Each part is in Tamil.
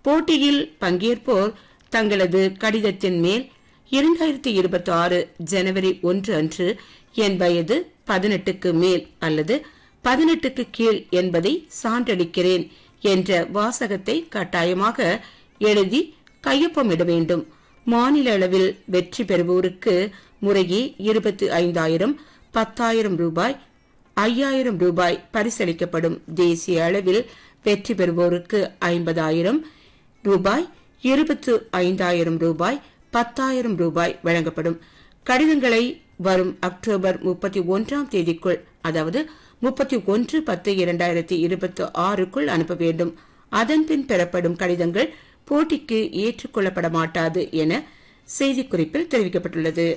போட்டியில் பங்கேற்போர் தங்களது கடிதத்தின் மேல் இரண்டாயிரத்தி இருபத்தி ஆறு ஜனவரி ஒன்று அன்று என் வயது பதினெட்டுக்கு மேல் அல்லது பதினெட்டுக்கு கீழ் என்பதை சான்றளிக்கிறேன் என்ற வாசகத்தை கட்டாயமாக எழுதி கையொப்பமிட வேண்டும் மாநில அளவில் வெற்றி பெறுவோருக்கு முறையே இருபத்தி ஐந்தாயிரம் பத்தாயிரம் ரூபாய் ஐயாயிரம் ரூபாய் பரிசளிக்கப்படும் தேசிய அளவில் வெற்றி பெறுவோருக்கு ஐம்பதாயிரம் ரூபாய் இருபத்து ஐந்தாயிரம் ரூபாய் பத்தாயிரம் ரூபாய் வழங்கப்படும் கடிதங்களை வரும் அக்டோபர் முப்பத்தி ஒன்றாம் தேதிக்குள் அதாவது முப்பத்தி ஒன்று பத்து இரண்டாயிரத்தி இருபத்தி ஆறுக்குள் அனுப்ப வேண்டும் அதன்பின் பெறப்படும் கடிதங்கள் போட்டிக்கு ஏற்றுக்கொள்ளப்பட மாட்டாது என செய்திக்குறிப்பில் தெரிவிக்கப்பட்டுள்ளது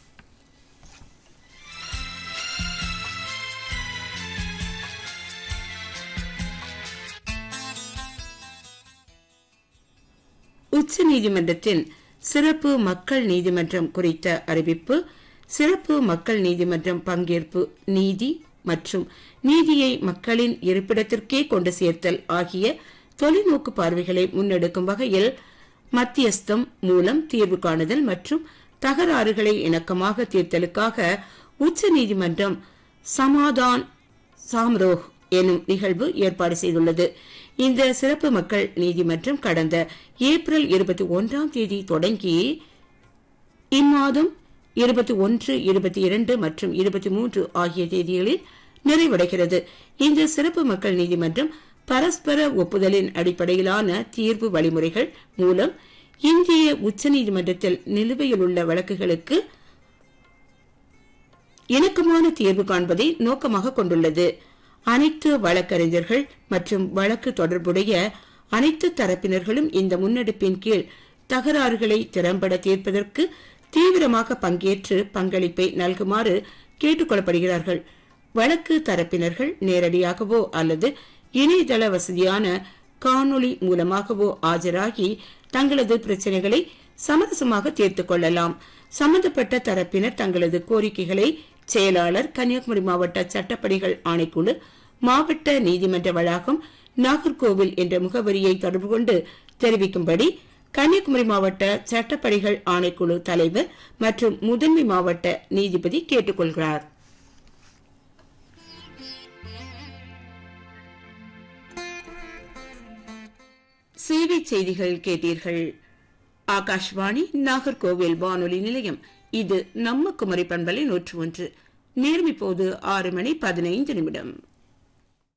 உச்சநீதிமன்றத்தின் சிறப்பு மக்கள் நீதிமன்றம் குறித்த அறிவிப்பு சிறப்பு மக்கள் நீதிமன்றம் பங்கேற்பு நீதி மற்றும் நீதியை மக்களின் இருப்பிடத்திற்கே கொண்டு சேர்த்தல் ஆகிய தொலைநோக்கு பார்வைகளை முன்னெடுக்கும் வகையில் மத்தியஸ்தம் மூலம் தீர்வு காணுதல் மற்றும் தகராறுகளை இணக்கமாக தீர்த்தலுக்காக உச்சநீதிமன்றம் சமாதான் சாம்ரோஹ் எனும் நிகழ்வு ஏற்பாடு செய்துள்ளது இந்த சிறப்பு மக்கள் நீதிமன்றம் கடந்த ஏப்ரல் இருபத்தி ஒன்றாம் தேதி தொடங்கி இம்மாதம் இருபத்தி ஒன்று இருபத்தி இரண்டு மற்றும் இருபத்தி மூன்று ஆகிய தேதிகளில் நிறைவடைகிறது இந்த சிறப்பு மக்கள் நீதிமன்றம் பரஸ்பர ஒப்புதலின் அடிப்படையிலான தீர்வு வழிமுறைகள் மூலம் இந்திய உச்சநீதிமன்றத்தில் நிலுவையில் உள்ள வழக்குகளுக்கு இணக்கமான தீர்வு காண்பதை நோக்கமாக கொண்டுள்ளது அனைத்து வழக்கறிஞர்கள் மற்றும் வழக்கு தொடர்புடைய அனைத்து தரப்பினர்களும் இந்த முன்னெடுப்பின் கீழ் தகராறுகளை திறம்பட தீர்ப்பதற்கு தீவிரமாக பங்கேற்று பங்களிப்பை நல்குமாறு கேட்டுக் கொள்ளப்படுகிறார்கள் வழக்கு தரப்பினர்கள் நேரடியாகவோ அல்லது இணையதள வசதியான காணொளி மூலமாகவோ ஆஜராகி தங்களது பிரச்சனைகளை சமரசமாக தீர்த்துக் கொள்ளலாம் சம்பந்தப்பட்ட தரப்பினர் தங்களது கோரிக்கைகளை செயலாளர் கன்னியாகுமரி மாவட்ட சட்டப்பணிகள் ஆணைக்குழு மாவட்ட நீதிமன்ற வளாகம் நாகர்கோவில் என்ற முகவரியை தொடர்பு கொண்டு தெரிவிக்கும்படி கன்னியாகுமரி மாவட்ட சட்டப்பணிகள் ஆணைக்குழு தலைவர் மற்றும் முதன்மை மாவட்ட நீதிபதி கேட்டுக்கொள்கிறார் சேவை செய்திகள் கேட்டீர்கள் ஆகாஷ்வாணி நாகர்கோவில் வானொலி நிலையம் இது நம்ம குமரி பண்பலை நூற்று ஒன்று நேரம் இப்போது ஆறு மணி பதினைந்து நிமிடம்